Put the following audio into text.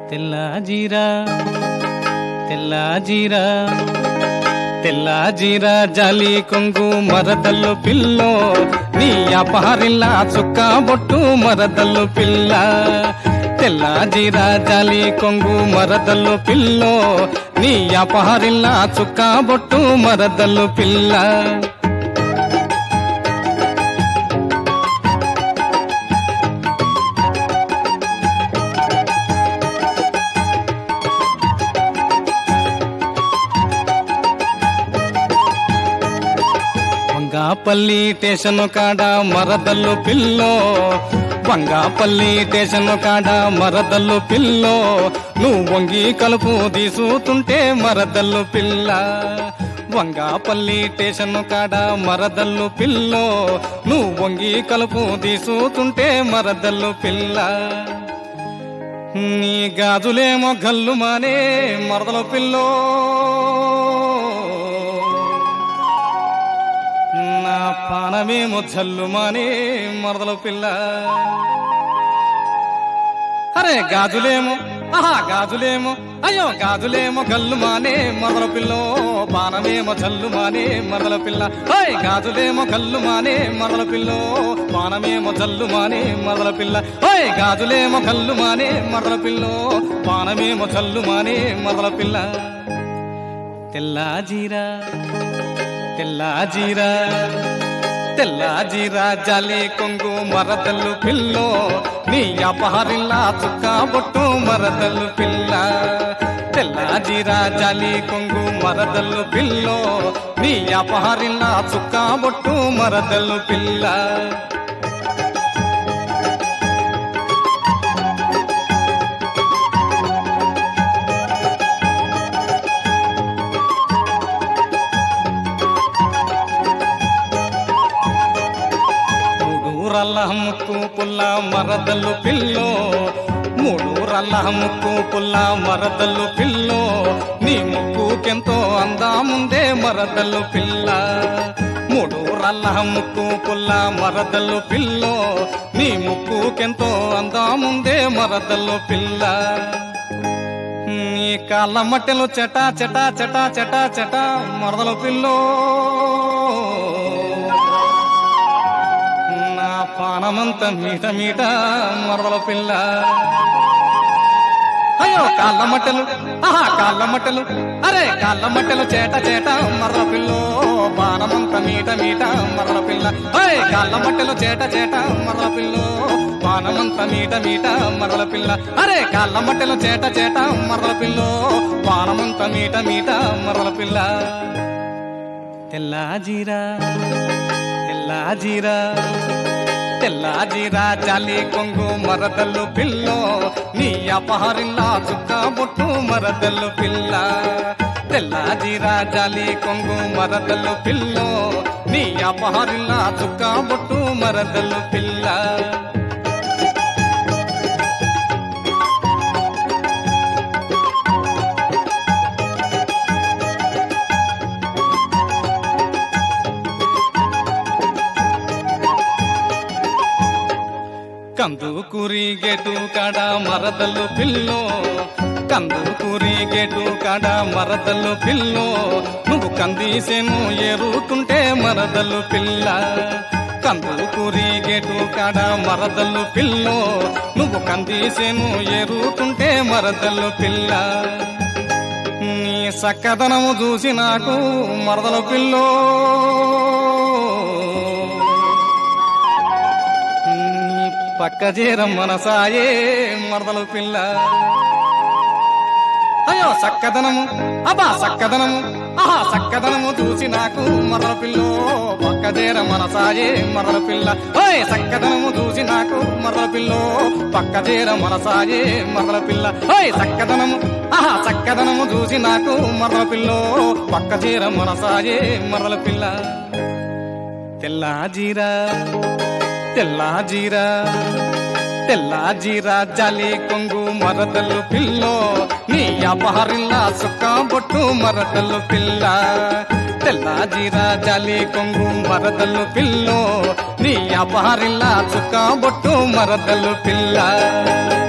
తెల్ల జీరా తెల్ల జీరా తెల్ల జీరా జాలి కొంగు మరదల్లు పిల్లో నీ అపహరిల్ల చుక్క బొట్టు మరదల్లు పిల్ల తెల్ల జీరా జాలి కొంగు మరదల్లు పిల్లో నీ అపహరిల్ల చుక్క బొట్టు మరదల్లు పిల్ల వంగాపల్లి స్టేషన్ కాడ మరదల్లు పిల్లో వంగాపల్లి స్టేషన్ కాడ మరదల్లు పిల్లో నువ్వు వంగి కలుపు తీసుతుంటే మరదల్లు పిల్ల వంగాపల్లి స్టేషన్ కాడ మరదల్లు పిల్లో నువ్వు వంగి కలుపు తీసుతుంటే మరదల్లు పిల్ల నీ గాజులేమో గల్లు మానే మరదల పిల్లో నా పానమేమో జల్లుమానే మరదల పిల్ల అరే గాజులేమో ఆహా గాజులేమో అయ్యో గాజులేమో గల్లుమానే మరదల పిల్లో పానమేమో జల్లుమానే మరదల పిల్ల ఓయ్ గాజులేమో గల్లుమానే మరదల పిల్లో పానమేమో జల్లుమానే మరదల పిల్ల ఓయ్ గాజులేమో గల్లుమానే మరదల పిల్లో పానమేమో జల్లుమానే మరదల పిల్ల తెల్లా జీరా తెల్లా జీరా తెల్లా జీరా జాలి కొంగు మరదల్లు పిల్లో నీ అపహరిల్లా చుక్క బొట్టు మరదల్లు పిల్ల తెల్లా జీరా జాలి కొంగు మరదల్లు పిల్లో నీ అపహరిల్లా చుక్క బొట్టు మరదల్లు పిల్ల మూడు రల్ల ముక్కు పుల్ల మరదల్లు పిల్లో మూడు రల్ల ముక్కు పుల్ల మరదల్లు పిల్లో నీ ముక్కుకెంతో అందాముందే మరదల్లు పిల్ల మూడు రల్ల ముక్కు పుల్ల మరదల్లు పిల్లో నీ ముక్కుకెంతో అందాముందే మరదల్లు పిల్ల నీ కాళ్ళ మట్టెలు చెటా చెటా చెటా చెటా చెటా మరదలు పిల్లో నా పానమంత మీట మీట మరదల పిల్ల అయ్యో కాళ్ళ మట్టెలు ఆహా కాళ్ళ మట్టెలు అరే కాళ్ళ మట్టెలు చేట చేట మరల పిల్లో పానమంత మీట మీట మరల పిల్ల అయ్ కాళ్ళ మట్టెలు చేట చేట మరల పిల్లో పానమంత మీట మీట మరల పిల్ల అరే కాళ్ళ మట్టెలు చేట చేట మరల పిల్లో పానమంత మీట మీట మరల పిల్ల తెల్లా జీరా తెల్లా జీరా తెల్లా జీరా జాలి కొంగు మరదల్లు పిల్లో నీ అపహరిల్లా చుక్క బొట్టు మరదల్లు పిల్ల తెల్లా జీరా జాలి కొంగు మరదల్లు పిల్లో నీ అపహరిల్లా చుక్క బొట్టు మరదల్లు పిల్ల కందు కూరి గేటు కాడ మరదల్లు పిల్లో కందు కూరి గేటు కాడ మరదల్లు పిల్లో నువ్వు కందీసేను ఏరుతుంటే మరదల్లు పిల్ల కందు కూరి గేటు కాడ మరదల్లు పిల్లో నువ్వు కందీసేను ఏరుతుంటే మరదల్లు పిల్ల నీ సక్కదనము చూసి నాకు మరదల పిల్లో నీ పక్క చేర మనసాయే మరదలు పిల్ల అయ్యో సక్కదనము అబా సక్కదనము ఆహా సక్కదనము చూసి నాకు మరల పిల్లో పక్క చేర మనసాయే మరల పిల్ల ఓయ్ సక్కదనము చూసి నాకు మరల పిల్లో పక్క చేర మనసాయే మరల పిల్ల ఓయ్ సక్కదనము ఆహా సక్కదనము చూసి నాకు మరల పిల్లో పక్క చేర మనసాయే మరల పిల్ల తెల్లా జీరా తెల్లా జీరా తెల్లా జీరా జాలి కొంగు మరదల్లు పిల్లో నీ అపహరిల్లా సుక్క బొట్టు మరదల్లు పిల్ల తెల్లా జీరా జాలి కొంగు మరదల్లు పిల్లో నీ అపహరిల్లా చుక్క బొట్టు మరదల్లు పిల్ల